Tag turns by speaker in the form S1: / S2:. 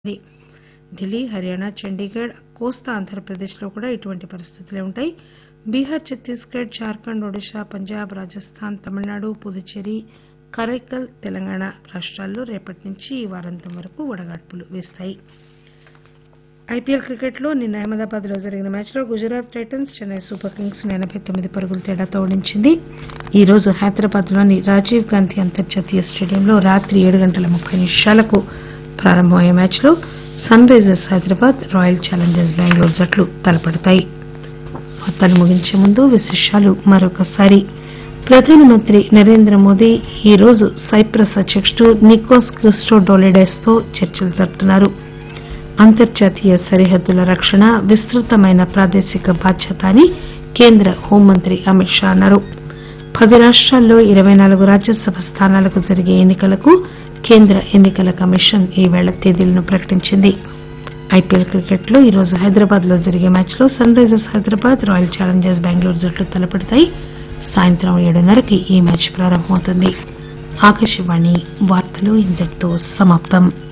S1: ఉంది ఢిల్లీ హర్యానా చండీగఢ్ కోస్తా ఆంధ్రప్రదేశ్లో కూడా ఇటువంటి పరిస్థితులే ఉంటాయి బీహార్ ఛత్తీస్గఢ్ జార్ఖండ్ ఒడిశా పంజాబ్ రాజస్థాన్ తమిళనాడు పుదుచ్చేరి కరైకల్ తెలంగాణ రాష్టాల్లో రేపటి నుంచి ఈ వారాంతం వరకు వడగాడ్పులు వీస్తాయి ఐపీఎల్ క్రికెట్లో నిన్న అహ్మదాబాద్ లో జరిగిన మ్యాచ్లో Gujarat titans Chennai super kings ను ఎనబై తొమ్మిది పరుగుల తేడాతో ఓడించింది ఈ రోజు హైదరాబాద్ లోని రాజీవ్ గాంధీ అంతర్జాతీయ స్టేడియంలో రాత్రి ఏడు గంటల ముప్పై నిమిషాలకు ప్రారంభమయ్యే మ్యాచ్లో sunrisers Hyderabad royal challengers Bengaluru జట్లు తలపడతాయి వార్తలు ముగించే ముందు విశేషాలు మరొకసారి ప్రధానమంత్రి నరేంద్ర మోదీ ఈ రోజు సైప్రస్ అధ్యకుడు నికోస్ క్రిస్టోడోలిడెస్ తో చర్చలు జరుపుతున్నారు అంతర్జాతీయ సరిహద్దుల రక్షణ విస్తృతమైన ప్రాదేశిక బాధ్యత అని కేంద్ర హోంమంత్రి అమిత్ షా అన్నారు పది రాష్టాల్లో ఇరవై నాలుగు రాజ్యసభ స్థానాలకు జరిగే ఎన్నికలకు కేంద్ర ఎన్నికల కమిషన్ ఈవేళ తేదీలను ప్రకటించింది ఐపీఎల్ క్రికెట్లో ఈరోజు హైదరాబాద్ లో జరిగే మ్యాచ్లో sunrisers Hyderabad royal challengers Bengaluru జట్లు తలపడతాయి సాయంత్రం ఏడున్నరకి ఈ మ్యాచ్ ప్రారంభమవుతుంది ఆకాశవాణి వార్తలు ఇంతటితో సమాప్తం